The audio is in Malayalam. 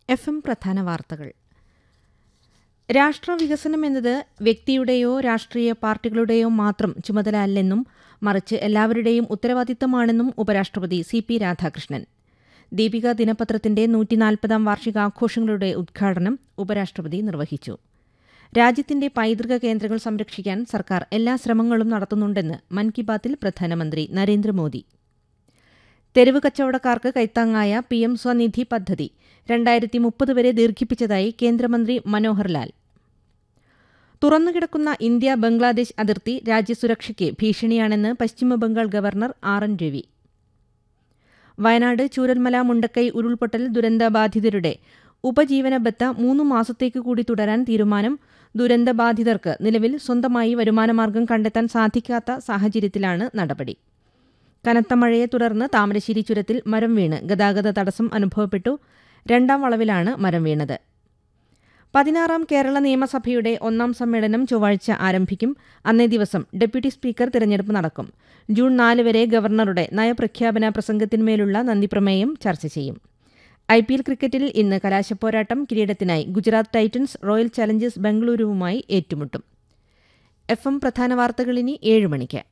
എഫ് എം പ്രധാന വാർത്തകൾ രാഷ്ട്രവികസനം എന്നത് വ്യക്തിയുടെയോ രാഷ്ട്രീയ പാർട്ടികളുടെയോ മാത്രം ചുമതല അല്ലെന്നും മറിച്ച് എല്ലാവരുടെയും ഉത്തരവാദിത്തമാണെന്നും ഉപരാഷ്ട്രപതി സി പി രാധാകൃഷ്ണൻ ദീപിക ദിനപത്രത്തിന്റെ നൂറ്റിനാൽപ്പതാം വാർഷികാഘോഷങ്ങളുടെ ഉദ്ഘാടനം ഉപരാഷ്ട്രപതി നിർവഹിച്ചു രാജ്യത്തിന്റെ പൈതൃക കേന്ദ്രങ്ങൾ സംരക്ഷിക്കാൻ സർക്കാർ എല്ലാ ശ്രമങ്ങളും നടത്തുന്നുണ്ടെന്ന് മൻ കി ബാത്തിൽ പ്രധാനമന്ത്രി നരേന്ദ്രമോദി തെരുവ് കച്ചവടക്കാർക്ക് കൈത്താങ്ങായ പി എം സ്വനിധി പദ്ധതി രണ്ടായിരത്തി മുപ്പത് വരെ ദീർഘിപ്പിച്ചതായി കേന്ദ്രമന്ത്രി മനോഹർ ലാൽ തുറന്നുകിടക്കുന്ന ഇന്ത്യ ബംഗ്ലാദേശ് അതിർത്തി രാജ്യസുരക്ഷയ്ക്ക് ഭീഷണിയാണെന്ന് പശ്ചിമബംഗാൾ governor R N Ravi Wayanad Chooralmala Mundakkai ഉരുൾപൊട്ടൽ ദുരന്തബാധിതരുടെ ഉപജീവന ബത്ത മൂന്ന് മാസത്തേക്ക് കൂടി തുടരാൻ തീരുമാനം ദുരന്തബാധിതർക്ക് നിലവിൽ സ്വന്തമായി വരുമാനമാർഗം കണ്ടെത്താൻ സാധിക്കാത്ത സാഹചര്യത്തിലാണ് നടപടി കനത്ത മഴയെ തുടർന്ന് താമരശ്ശേരി ചുരത്തിൽ മരം വീണ് ഗതാഗത തടസ്സം അനുഭവപ്പെട്ടു രണ്ടാം വളവിലാണ് മരം വീണത് പതിനാറാം കേരള നിയമസഭയുടെ ഒന്നാം സമ്മേളനം ചൊവ്വാഴ്ച ആരംഭിക്കും അന്നേ ദിവസം ഡെപ്യൂട്ടി സ്പീക്കർ തിരഞ്ഞെടുപ്പ് നടക്കും ജൂൺ നാല് വരെ ഗവർണറുടെ നയപ്രഖ്യാപന പ്രസംഗത്തിന്മേലുള്ള നന്ദിപ്രമേയം ചർച്ച ചെയ്യും ഐ പി എൽ ക്രിക്കറ്റിൽ ഇന്ന് കലാശപ്പോരാട്ടം കിരീടത്തിനായി ഗുജറാത്ത് ടൈറ്റൻസ് റോയൽ ചലഞ്ചേഴ്സ് ബംഗളൂരുവുമായി ഏറ്റുമുട്ടും എഫ് എം പ്രധാന വാർത്തകളിനി ഏഴ് മണിക്ക്